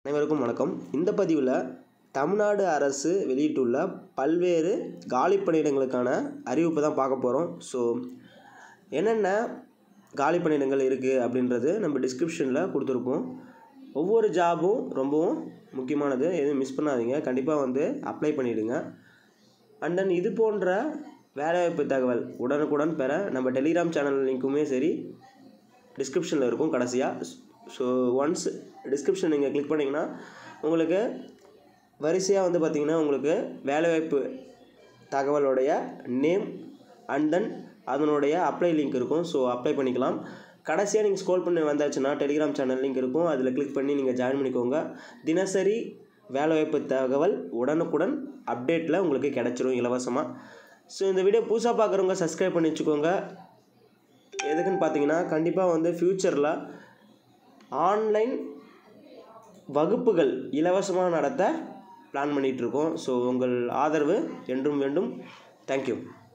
அனைவருக்கும் வணக்கம் இந்த பதிவில் தமிழ்நாடு அரசு வெளியிட்டுள்ள பல்வேறு காலி பணியிடங்களுக்கான அறிவிப்பு தான் பார்க்க போகிறோம் ஸோ என்னென்ன காலி பணியிடங்கள் இருக்குது அப்படின்றது நம்ம டிஸ்கிரிப்ஷனில் கொடுத்துருப்போம் ஒவ்வொரு ஜாபும் ரொம்பவும் முக்கியமானது எதுவும் மிஸ் பண்ணாதீங்க கண்டிப்பாக வந்து அப்ளை பண்ணிவிடுங்க அண்ட் தென் இது போன்ற வேலைவாய்ப்பு தகவல் உடனுக்குடன் பெற நம்ம டெலிகிராம் சேனல் லிங்க்குமே சரி டிஸ்கிரிப்ஷனில் இருக்கும் கடைசியாக ஸோ ஒன்ஸ் டிஸ்கிரிப்ஷன் நீங்கள் கிளிக் பண்ணிங்கன்னா உங்களுக்கு வரிசையாக வந்து பார்த்திங்கன்னா உங்களுக்கு வேலைவாய்ப்பு தகவலுடைய நேம் அண்ட் தென் அதனுடைய அப்ளை லிங்க் இருக்கும் ஸோ அப்ளை பண்ணிக்கலாம் கடைசியாக நீங்கள் ஸ்க்ரோல் பண்ணி வந்தாச்சுன்னா டெலிகிராம் சேனல் லிங்க் இருக்கும் அதில் கிளிக் பண்ணி நீங்கள் ஜாயின் பண்ணிக்கோங்க தினசரி வேலைவாய்ப்பு தகவல் உடனுக்குடன் அப்டேட்டில் உங்களுக்கு கிடச்சிரும் இலவசமாக ஸோ இந்த வீடியோ புதுசாக பார்க்குறவங்க சப்ஸ்கிரைப் பண்ணி வச்சுக்கோங்க எதுக்குன்னு பார்த்தீங்கன்னா கண்டிப்பாக வந்து ஃப்யூச்சரில் ஆன்லைன் வகுப்புகள் இலவசமாக நடத்த பிளான் பண்ணிகிட்ருக்கோம் ஸோ உங்கள் ஆதரவு என்றும் வேண்டும் தேங்க்யூ